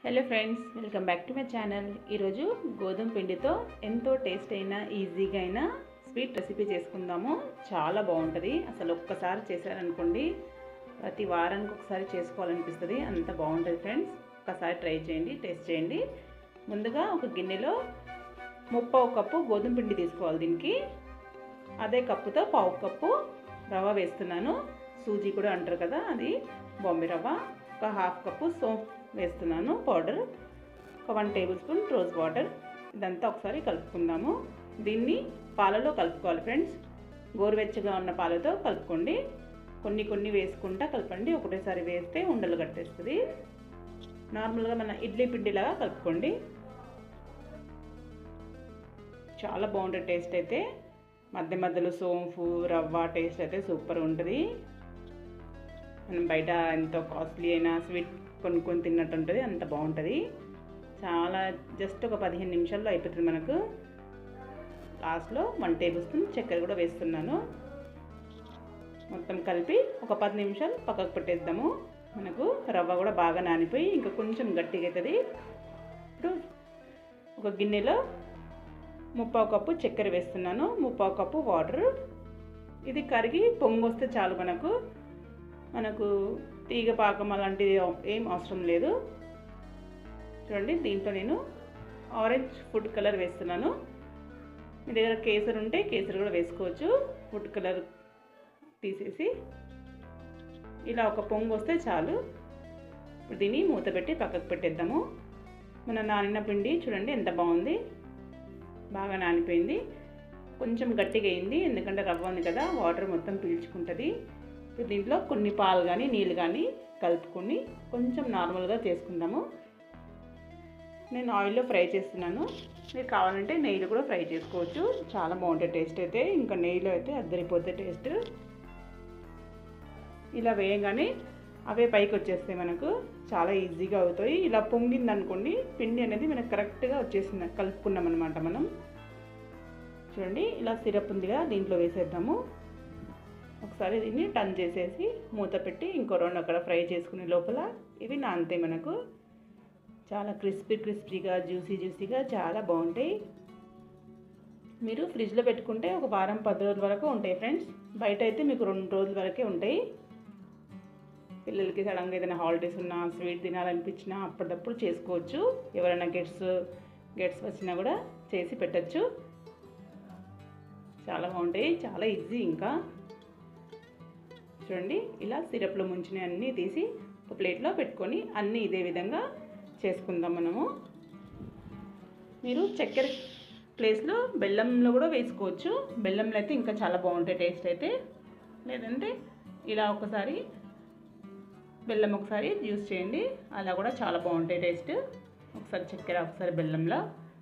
hello friends welcome back to my channel ఈరోజు గోధుమ పిండితో ఎంతో టేస్ట్ అయిన ఈజీగా అయిన స్వీట్ రెసిపీ చేసుకుందాము చాలా బాగుంటుంది అసలు ఒక్కసారి చేశారనుకోండి ప్రతి వారానికి ఒకసారి చేసుకోవాలనిపిస్తుంది అంత బాగుంటుంది ఫ్రెండ్స్ ఒక్కసారి ట్రై చేయండి టేస్ట్ చేయండి ముందుగా ఒక గిన్నెలో ముప్పావు కప్పు గోధుమ పిండి తీసుకోవాలి దీనికి అదే కప్పుతో పావు కప్పు రవ్వ వేస్తున్నాను సూజీ కూడా అంటారు కదా అది బాంబే రవ్వ ఒక హాఫ్ కప్పు సోప్ వేస్తున్నాను పౌడర్ ఒక one tablespoon rose water ఇదంతా ఒకసారి కలుపుకుందాము దీన్ని పాలలో కలుపుకోవాలి ఫ్రెండ్స్ గోరువెచ్చగా ఉన్న పాలతో కలుపుకోండి కొన్ని కొన్ని వేసుకుంటా కలపండి ఒకటేసారి వేస్తే ఉండలు కట్టేస్తుంది నార్మల్గా మన ఇడ్లీ పిండిలాగా కలుపుకోండి చాలా బాగుంటుంది టేస్ట్ అయితే మధ్య మధ్యలో సోంపు రవ్వ టేస్ట్ అయితే సూపర్ ఉంటుంది మనం బయట ఎంతో కాస్ట్లీ అయినా స్వీట్ కొనుక్కొని తిన్నట్టు ఉంటుంది అంత బాగుంటుంది చాలా జస్ట్ ఒక పదిహేను నిమిషాల్లో అయిపోతుంది మనకు లాస్ట్లో వన్ టేబుల్ స్పూన్ చక్కెర కూడా వేస్తున్నాను మొత్తం కలిపి ఒక పది నిమిషాలు పక్కకు పెట్టేద్దాము మనకు రవ్వ కూడా బాగా నానిపోయి ఇంకా కొంచెం గట్టిగా అవుతుంది ఇప్పుడు ఒక గిన్నెలో ముప్పావు కప్పు చక్కెర వేస్తున్నాను ముప్పావు కప్పు వాటర్ ఇది కరిగి పొంగు వస్తే చాలు మనకు మనకు తీగ పాకం అలాంటిది ఏం అవసరం లేదు చూడండి దీంట్లో నేను ఆరెంజ్ ఫుడ్ కలర్ వేస్తున్నాను మీ దగ్గర కేసరి ఉంటే కేసరి కూడా వేసుకోవచ్చు ఫుడ్ కలర్ తీసేసి ఇలా ఒక పొంగు వస్తే చాలు ఇప్పుడు దీన్ని మూత పెట్టి పక్కకు పెట్టేద్దాము మన నానిన పిండి చూడండి ఎంత బాగుంది బాగా నానిపోయింది కొంచెం గట్టిగా అయింది ఎందుకంటే రవ్వ ఉంది కదా వాటర్ మొత్తం పీల్చుకుంటుంది ఇప్పుడు దీంట్లో కొన్ని పాలు కానీ నీళ్ళు కానీ కలుపుకొని కొంచెం నార్మల్గా చేసుకుందాము నేను ఆయిల్లో ఫ్రై చేస్తున్నాను మీరు కావాలంటే నెయ్యిలో కూడా ఫ్రై చేసుకోవచ్చు చాలా బాగుంటుంది టేస్ట్ అయితే ఇంకా నెయ్యిలో అయితే అద్దరిపోతే టేస్ట్ ఇలా వేయగానే అవే పైకి వచ్చేస్తాయి మనకు చాలా ఈజీగా అవుతాయి ఇలా పొంగింది అనుకోండి పిండి అనేది మనకు కరెక్ట్గా వచ్చేసింది కలుపుకున్నాం అనమాట మనం చూడండి ఇలా సిరప్ ఉందిగా దీంట్లో వేసేద్దాము ఒకసారి దీన్ని టర్న్ చేసేసి మూత పెట్టి ఇంకో రెండు అక్కడ ఫ్రై చేసుకునే లోపల ఇవి నానితే మనకు చాలా క్రిస్పీ క్రిస్పీగా జ్యూసీ జ్యూసీగా చాలా బాగుంటాయి మీరు ఫ్రిడ్జ్లో పెట్టుకుంటే ఒక వారం పది రోజుల వరకు ఉంటాయి ఫ్రెండ్స్ బయట అయితే మీకు రెండు రోజుల వరకే ఉంటాయి పిల్లలకి సడన్గా ఏదైనా హాలిడేస్ ఉన్నా స్వీట్ తినాలనిపించినా అప్పటిదప్పుడు చేసుకోవచ్చు ఎవరైనా గెట్స్ గెట్స్ వచ్చినా కూడా చేసి పెట్టచ్చు చాలా బాగుంటాయి చాలా ఈజీ ఇంకా చూడండి ఇలా సిరప్లో ముంచిన అన్నీ తీసి ఒక ప్లేట్లో పెట్టుకొని అన్నీ ఇదే విధంగా చేసుకుందాం మనము మీరు చక్కెర ప్లేస్లో బెల్లంలో కూడా వేసుకోవచ్చు బెల్లంలో అయితే ఇంకా చాలా బాగుంటాయి టేస్ట్ అయితే లేదంటే ఇలా ఒకసారి బెల్లం ఒకసారి యూస్ చేయండి అలా కూడా చాలా బాగుంటాయి టేస్ట్ ఒకసారి చక్కెర ఒకసారి బెల్లంలో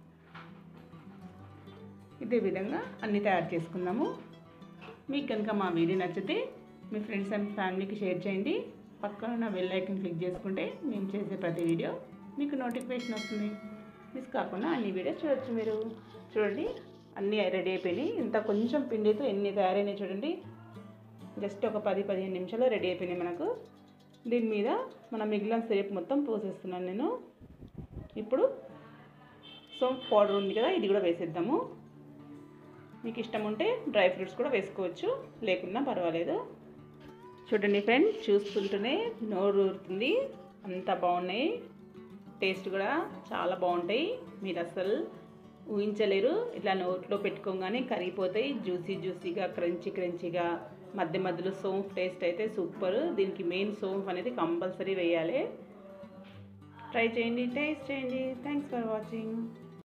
ఇదే విధంగా అన్నీ తయారు చేసుకుందాము మీకు కనుక మా వీడియో నచ్చితే మీ ఫ్రెండ్స్ అండ్ ఫ్యామిలీకి షేర్ చేయండి పక్కన ఉన్న బెల్ ఐకన్ క్లిక్ చేసుకుంటే మేము చేసే ప్రతి వీడియో మీకు నోటిఫికేషన్ వస్తుంది మిస్ కాకుండా అన్ని వీడియోస్ చూడొచ్చు మీరు చూడండి అన్నీ రెడీ అయిపోయినాయి ఇంత కొంచెం పిండితో ఎన్ని తయారైనాయి చూడండి జస్ట్ ఒక పది పదిహేను నిమిషాల్లో రెడీ అయిపోయినాయి మనకు దీని మీద మన మిగిలిన సిరప్ మొత్తం పోసేస్తున్నాను నేను ఇప్పుడు సోప్ పౌడర్ ఉంది కదా ఇది కూడా వేసేద్దాము మీకు ఇష్టం ఉంటే డ్రై ఫ్రూట్స్ కూడా వేసుకోవచ్చు లేకున్నా పర్వాలేదు చూడండి ఫ్రెండ్స్ చూస్తుంటేనే నోరు ఊరుతుంది అంత బాగున్నాయి టేస్ట్ కూడా చాలా బాగుంటాయి మీరు అసలు ఊహించలేరు ఇట్లా నోట్లో పెట్టుకోగానే కరిగిపోతాయి జ్యూసీ జ్యూసీగా క్రంచీ క్రంచీగా మధ్య మధ్యలో సోంఫ్ టేస్ట్ అయితే సూపర్ దీనికి మెయిన్ సోంఫ్ అనేది కంపల్సరీ వేయాలి ట్రై చేయండి టేస్ట్ చేయండి థ్యాంక్స్ ఫర్ వాచింగ్